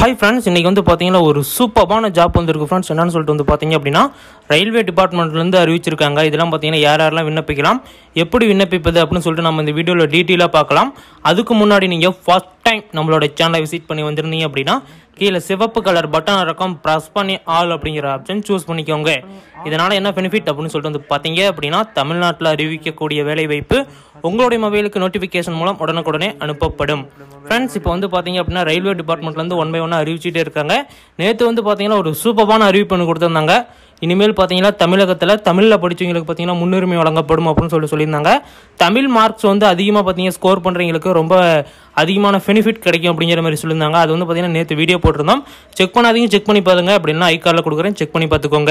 hi friends இன்றைக்கி வந்து பார்த்தீங்கன்னா ஒரு சூப்பரான ஜாப் வந்திருக்கு ஃப்ரெண்ட்ஸ் என்னன்னு சொல்லிட்டு வந்து பார்த்தீங்க அப்படின்னா ரயில்வே டிபார்ட்மெண்ட்லேருந்து அறிவிச்சிருக்காங்க இதெல்லாம் பார்த்தீங்கன்னா யார் யாரெல்லாம் விண்ணப்பிக்கலாம் எப்படி விண்ணப்பிப்பது அப்படின்னு சொல்லிட்டு நம்ம இந்த வீடியோவில் டீட்டெயிலாக பார்க்கலாம் அதுக்கு முன்னாடி நீங்கள் ஃபர்ஸ்ட் டைம் நம்மளோட சேனலை விசிட் பண்ணி வந்திருந்தீங்க அப்படின்னா கீழே சிவப்பு கலர் பட்டன் இருக்கும் ப்ரெஸ் பண்ணி ஆல் அப்படிங்கிற ஆப்ஷன் சூஸ் பண்ணிக்கோங்க இதனால் என்ன பெனிஃபிட் அப்படின்னு சொல்லிட்டு வந்து பார்த்தீங்க அப்படின்னா தமிழ்நாட்டில் அறிவிக்கக்கூடிய வேலைவாய்ப்பு உங்களுடைய மொபைலுக்கு நோட்டிஃபிகேஷன் மூலம் உடனுக்குடனே அனுப்பப்படும் ஃப்ரெண்ட்ஸ் இப்போ வந்து பார்த்தீங்க அப்படின்னா ரயில்வே டிபார்ட்மெண்ட்லேருந்து ஒன் பை ஒன்னாக அறிவிச்சிட்டே இருக்காங்க நேற்று வந்து பார்த்தீங்கன்னா ஒரு சூப்பரான அறிவிப்பு ஒன்று கொடுத்துருந்தாங்க இனிமேல் பார்த்தீங்கன்னா தமிழகத்தில் தமிழில் படிச்சவங்களுக்கு பார்த்தீங்கன்னா முன்னுரிமை வழங்கப்படும் அப்படின்னு சொல்லி சொல்லியிருந்தாங்க தமிழ் மார்க்ஸ் வந்து அதிகமாக பார்த்தீங்கன்னா ஸ்கோர் பண்ணுறவங்களுக்கு ரொம்ப அதிகமான பெனிஃபிட் கிடைக்கும் அப்படிங்கிற மாதிரி சொல்லியிருந்தாங்க அது வந்து பார்த்தீங்கன்னா நேற்று வீடியோ போட்டிருந்தோம் செக் பண்ணாதீங்க செக் பண்ணி பாருங்க அப்படின்னா ஐ கார்டில் கொடுக்குறேன் செக் பண்ணி பார்த்துக்கோங்க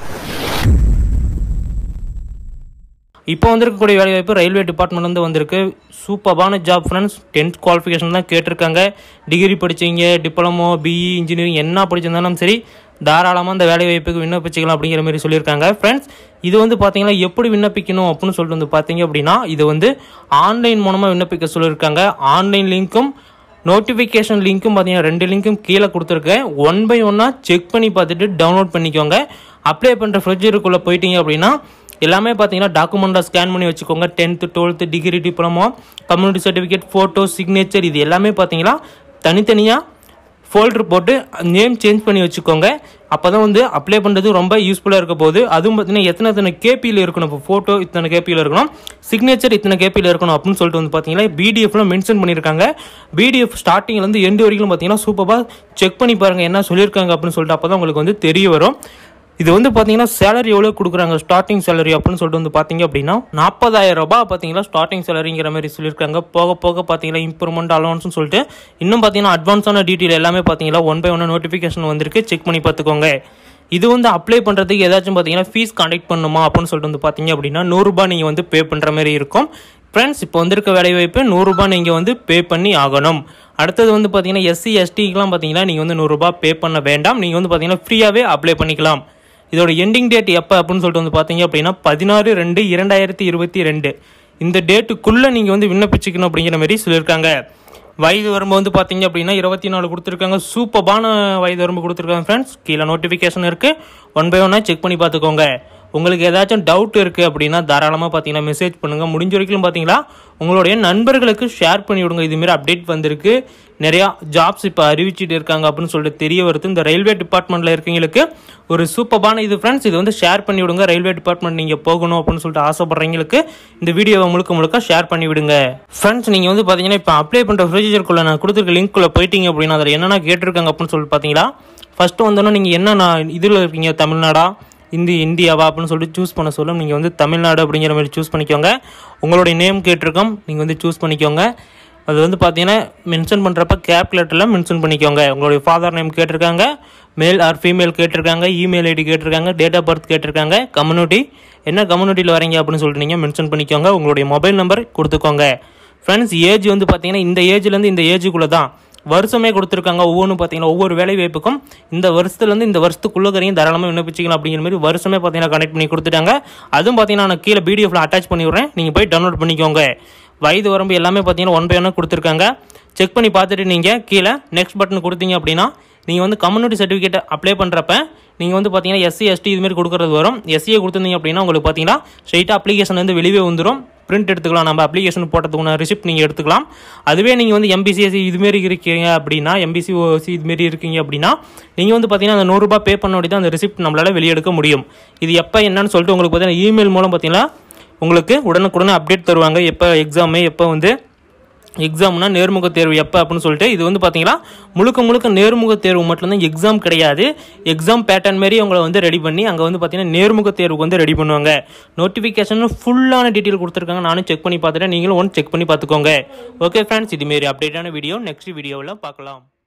இப்போ வந்திருக்கக்கூடிய வேலைவாய்ப்பு ரயில்வே டிபார்ட்மெண்ட்லேருந்து வந்திருக்கு சூப்பரான ஜாப் ஃப்ரெண்ட்ஸ் டென்த் குவாலிஃபிகேஷன் தான் கேட்டிருக்காங்க டிகிரி படிச்சீங்க டிப்ளமோ பிஇ இன்ஜினியரிங் என்ன படிச்சிருந்தாலும் சரி தாராளமாக அந்த வேலைவாய்ப்புக்கு விண்ணப்பிச்சிக்கலாம் அப்படிங்கிற மாதிரி சொல்லியிருக்காங்க ஃப்ரெண்ட்ஸ் இது வந்து பார்த்தீங்கன்னா எப்படி விண்ணப்பிக்கணும் அப்படின்னு சொல்லிட்டு வந்து பார்த்தீங்க அப்படின்னா இது வந்து ஆன்லைன் மூலமாக விண்ணப்பிக்க சொல்லியிருக்காங்க ஆன்லைன் லிங்க்கும் நோட்டிஃபிகேஷன் லிங்க்கும் பார்த்தீங்கன்னா ரெண்டு லிங்க்கும் கீழே கொடுத்துருக்கேன் ஒன் பை ஒன்னாக செக் பண்ணி பார்த்துட்டு டவுன்லோட் பண்ணிக்கோங்க அப்ளை பண்ணுற ஃப்ரிட்ஜருக்குள்ளே போயிட்டீங்க அப்படின்னா எல்லாமே பார்த்தீங்கன்னா டாக்குமெண்ட்டாக ஸ்கேன் பண்ணி வச்சுக்கோங்க tenth twelfth degree diploma community certificate photo signature இது எல்லாமே பார்த்தீங்கன்னா தனித்தனியாக ஃபோல்டர் போட்டு நேம் சேஞ்ச் பண்ணி வச்சுக்கோங்க அப்போ தான் வந்து அப்ளை பண்ணுறது ரொம்ப யூஸ்ஃபுல்லாக இருக்க போகுது அதுவும் பார்த்தீங்கன்னா எத்தனை எத்தனை கேபியில் இருக்கணும் இப்போ ஃபோட்டோ இத்தனை கேபியில் இருக்கணும் சிக்னேச்சர் இத்தனை கேபியில் இருக்கணும் அப்படின்னு சொல்லிட்டு வந்து பார்த்தீங்கன்னா பிடிஎஃப்ல மென்ஷன் பண்ணியிருக்காங்க பிடிஎஃப் ஸ்டார்டிங்லேருந்து எண்டு வரைக்கும் பார்த்தீங்கன்னா சூப்பராக செக் பண்ணி பாருங்கள் என்ன சொல்லியிருக்காங்க அப்படின்னு சொல்லிட்டு அப்போ தான் உங்களுக்கு வந்து தெரிய வரும் இது வந்து பார்த்தீங்கன்னா சேலரி எவ்வளோ கொடுக்குறாங்க ஸ்டார்டிங் சேலரி அப்படின்னு சொல்லிட்டு வந்து பார்த்தீங்க அப்படின்னா நாற்பதாயிரம் ரூபாய் பார்த்தீங்கன்னா ஸ்டார்டிங் சேலரிங்கிற மாதிரி சொல்லியிருக்காங்க போக போக பார்த்தீங்கன்னா இம்ப்ரூவ்மெண்ட் அலவன்ஸ்னு சொல்லிட்டு இன்னும் பார்த்தீங்கன்னா அட்வான்ஸான டீட்டெயில் எல்லாமே பார்த்தீங்கன்னா ஒன் பை ஒன் நோட்டிஃபிகேஷன் வந்திருக்கு செக் பண்ணி பார்த்துக்கோங்க இது வந்து அப்ளை பண்ணுறதுக்கு ஏதாச்சும் பார்த்தீங்கன்னா ஃபீஸ் கான்டெக்ட் பண்ணணுமா அப்படின்னு சொல்லிட்டு வந்து பார்த்தீங்க அப்படின்னா நூறுரூபா நீங்கள் வந்து பே பண்ணுற மாதிரி இருக்கும் ஃப்ரெண்ட்ஸ் இப்போ வந்திருக்க வேலைவாய்ப்பு நூறுரூபா நீங்கள் வந்து பே பண்ணி ஆகணும் அடுத்தது வந்து பார்த்தீங்கன்னா எஸ்சி எஸ்டிக்கெலாம் பார்த்தீங்கன்னா நீங்கள் வந்து நூறுரூபா பே பண்ண வேண்டாம் நீங்கள் வந்து பார்த்தீங்கன்னா ஃப்ரீயாகவே அப்ளை பண்ணிக்கலாம் இதோட எண்டிங் டேட் எப்போ அப்படின்னு சொல்லிட்டு வந்து பார்த்தீங்க அப்படின்னா பதினாறு ரெண்டு இரண்டாயிரத்தி இருபத்தி ரெண்டு இந்த டேட்டுக்குள்ளே நீங்கள் வந்து விண்ணப்பிச்சுக்கணும் அப்படிங்கிற மாதிரி சொல்லியிருக்காங்க வயது வரம்பு வந்து பார்த்தீங்க அப்படின்னா இருபத்தி நாலு கொடுத்துருக்காங்க சூப்பரான வயது வரம்பு கொடுத்துருக்காங்க ஃப்ரெண்ட்ஸ் கீழே நோட்டிஃபிகேஷன் இருக்குது ஒன் பை ஒன்னாக செக் பண்ணி பார்த்துக்கோங்க உங்களுக்கு ஏதாச்சும் டவுட் இருக்குது அப்படின்னா தாராளமாக பார்த்தீங்கன்னா மெசேஜ் பண்ணுங்கள் முடிஞ்ச வரைக்கும் பார்த்தீங்களா உங்களுடைய நண்பர்களுக்கு ஷேர் பண்ணி விடுங்க இதுமாரி அப்டேட் வந்திருக்கு நிறையா ஜாப்ஸ் இப்போ அறிவிச்சிட்டு இருக்காங்க அப்படின்னு சொல்லிட்டு தெரிய வருது இந்த ரயில்வே டிபார்ட்மெண்ட்டில் இருக்கவங்களுக்கு ஒரு சூப்பரான இது ஃப்ரெண்ட்ஸ் இது வந்து ஷேர் பண்ணி விடுங்க ரயில்வே டிபார்ட்மெண்ட் நீங்கள் போகணும் அப்படின்னு சொல்லிட்டு ஆசைப்படுறவங்களுக்கு இந்த வீடியோவை முழுக்க முழுக்க ஷேர் பண்ணி விடுங்க ஃப்ரெண்ட்ஸ் நீங்கள் வந்து பார்த்தீங்கன்னா இப்போ அப்ளை பண்ணுற ப்ரொசீஜருக்குள்ளே நான் கொடுத்துருக்க லிங்க்குள்ளே போயிட்டீங்க அப்படின்னா அதில் என்னென்ன கேட்டிருக்காங்க அப்படின்னு சொல்லிட்டு பார்த்தீங்களா ஃபஸ்ட்டு வந்தோன்னா நீங்கள் என்ன நான் இதில் இருக்கீங்க தமிழ்நாடா இந்தி இந்தியாவா அப்படின்னு சொல்லிட்டு சூஸ் பண்ண சொல்லும் நீங்கள் வந்து தமிழ்நாடு அப்படிங்கிற மாதிரி சூஸ் பண்ணிக்கோங்க உங்களுடைய நேம் கேட்டிருக்கோம் நீங்கள் வந்து சூஸ் பண்ணிக்கோங்க அது வந்து பார்த்தீங்கன்னா மென்ஷன் பண்ணுறப்ப கேப்குலேட்டரில் மென்ஷன் பண்ணிக்கோங்க உங்களுடைய ஃபாதர் நேம் கேட்டிருக்காங்க மேல் ஆர் ஃபீமேல் கேட்டிருக்காங்க இமெயில் ஐடி கேட்டிருக்காங்க டேட் ஆஃப் பர்த் கேட்டிருக்காங்க கம்யூனிட்டி என்ன கம்யூனிட்டியில் வரீங்க அப்படின்னு சொல்லிட்டு நீங்கள் மென்ஷன் பண்ணிக்கோங்க உங்களுடைய மொபைல் நம்பர் கொடுத்துக்கோங்க ஃப்ரெண்ட்ஸ் ஏஜ் வந்து பார்த்தீங்கன்னா இந்த ஏஜ்லேருந்து இந்த ஏஜுக்குள்ளே தான் வருஷமே கொடுத்துருக்காங்க ஒவ்வொன்றும் பார்த்தீங்கன்னா ஒவ்வொரு வேலை வாய்ப்புக்கும் இந்த வருஷத்துலேருந்து இந்த வருஷத்துக்குள்ளே தாராளமாக விண்ணப்பிச்சிக்கலாம் அப்படிங்கிற மாதிரி வருஷமே பார்த்தீங்கன்னா கனெக்ட் பண்ணி கொடுத்துட்டாங்க அதுவும் பார்த்தீங்கன்னா நான் கீழே பிடிஎஃப்ல அட்டாச் பண்ணி விட்றேன் நீங்கள் போய் டவுன்லோட் பண்ணிக்கோங்க வயது வரம்பு எல்லாமே பார்த்தீங்கன்னா ஒன் பை ஒன்னாக கொடுத்துருக்காங்க செக் பண்ணி பார்த்துட்டு நீங்கள் கீழே நெக்ஸ்ட் பட்டன் கொடுத்தீங்க அப்படின்னா நீங்கள் வந்து கம்யூனிட்டி சர்டிஃபிகேட் அப்ளை பண்ணுறப்ப நீங்கள் வந்து பார்த்தீங்கன்னா எஸ்சி எஸ்டி இதுமாரி கொடுக்குறது வரும் எஸ்சியை கொடுத்துருந்தீங்க அப்படின்னா உங்களுக்கு பார்த்தீங்கன்னா ஸ்ட்ரைட்டாக அப்ளிகேஷன் வந்து வெளியே வந்துடும் பிரிண்ட் எடுத்துக்கலாம் நம்ம அப்ளிகேஷன் போட்டதுக்குன ரிசிப்ட் நீங்கள் எடுத்துக்கலாம் அதுவே நீங்கள் வந்து எம்பிசிஎஸ்சி இதுமாரி இருக்கீங்க அப்படின்னா எம்பிசி ஓசி இதுமாரி இருக்கீங்க அப்படின்னா நீங்கள் வந்து பார்த்தீங்கன்னா அந்த நூறுரூபா பே பண்ண தான் அந்த ரிசிப்ட் நம்மளால் வெளியெடுக்க முடியும் இது எப்போ என்னன்னு சொல்லிட்டு உங்களுக்கு பார்த்தீங்கன்னா இமெயில் மூலம் பார்த்தீங்கன்னா உங்களுக்கு உடனுக்குடனே அப்டேட் தருவாங்க எப்போ எக்ஸாமு எப்போ வந்து எக்ஸாம்னா நேர்முக தேர்வு எப்போ அப்படின்னு சொல்லிட்டு இது வந்து பார்த்தீங்கன்னா முழுக்க முழுக்க நேர்முக தேர்வு மட்டும்தான் எக்ஸாம் கிடையாது எக்ஸாம் பேட்டர்ன் மாரி அவங்கள வந்து ரெடி பண்ணி அங்கே வந்து பார்த்தீங்கன்னா நேர்முக தேர்வுக்கு வந்து ரெடி பண்ணுவாங்க நோட்டிஃபிகேஷன் ஃபுல்லான டீட்டெயில் கொடுத்துருக்காங்க நானும் செக் பண்ணி பார்த்துட்டேன் நீங்களும் ஒன்று செக் பண்ணி பார்த்துக்கோங்க ஓகே ஃப்ரெண்ட்ஸ் இதுமாரி அப்டேட்டான வீடியோ நெக்ஸ்ட் வீடியோவில் பார்க்கலாம்